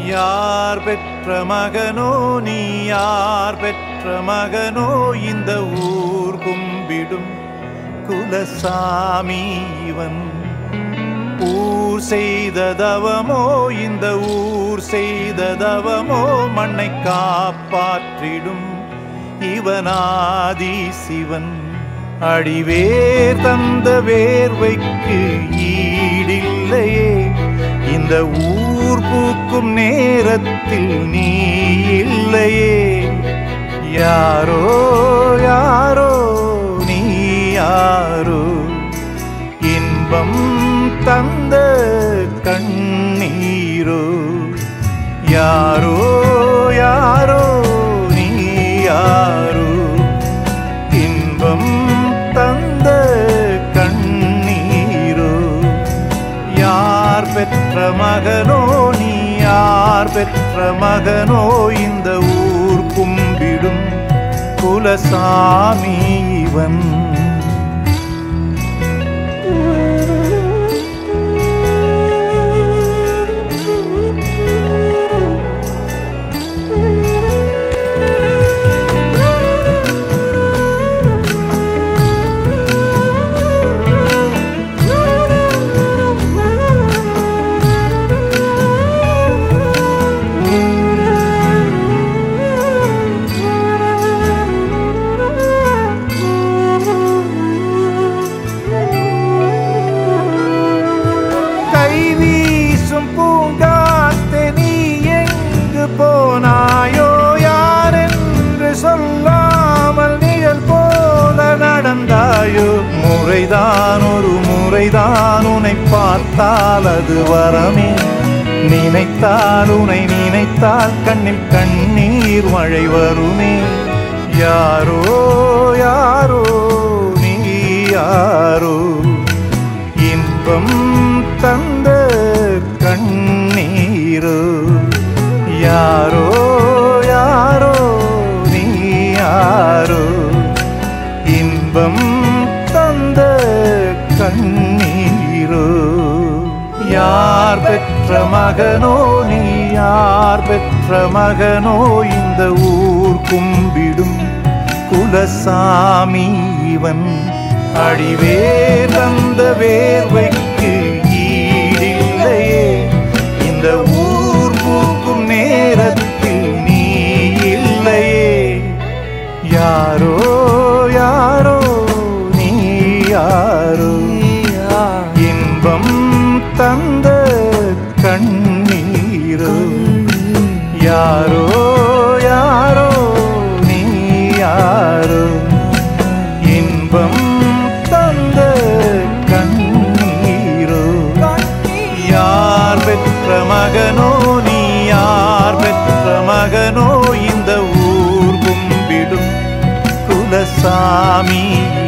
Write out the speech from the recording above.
யார் பெற்ற மகனோ நீ யார் பெற்ற மகனோ இந்த ஊர் கும்பிடும் குலசாமி இவன் ஊர் செய்த தவமோ இந்த ஊர் செய்த தவமோ மண்ணை காப்பாற்றிடும் இவனாதி சிவன் அடிவேர் தந்த வேர்வைக்கு ஈடில்லையே இந்த ஊர் பூக்கும் நேரத்தில் நீ இல்லையே யாரோ யாரோ நீ யாரோ இன்பம் தந்த கண்ணீரோ யாரோ யாரோ நீ யாரோ இன்பம் தந்த கண்ணீரோ யார் பெற்ற மகனோ நீ யார் பெற்ற மகனோ இந்த ஊர் கும்பிடும் குலசாமி இவன் கை வீசும் பூங்காத்து நீ எங்கு போனாயோ யாரென்று சொல்லாமல் நிழல் போல நடந்தாயோ முறைதான் ஒரு முறைதான் உன்னை பார்த்தால் அது வரமே நினைத்தால் உன்னை நினைத்தால் கண்ணில் கண்ணீர் மழை வருமே யாரோ யாரோ நீ யாரோ இன்பம் தந்த கண்ணீரோ யாரோ யாரோ நீ யாரோ இன்பம் தந்த கண்ணீரோ யார் பெற்ற மகனோ நீ யார் பெற்ற மகனோ இந்த ஊர் கும்பிடும் குலசாமி இவன் அடிவே தந்த வேர்வைக்கு ஈடில்லையே இந்த ஊர் பூக்கும் நேரத்தில் நீ இல்லையே யாரோ யாரோ நீ யாரோ இன்பம் தந்த கண்ணீரோ யாரோ யாரோ நீ யாரோ இன்பம் தந்த கண்ணீரோ யார் பெற்ற மகனோ நீ யார் பெற்ற மகனோ இந்த ஊர் கும்பிடும் குலசாமி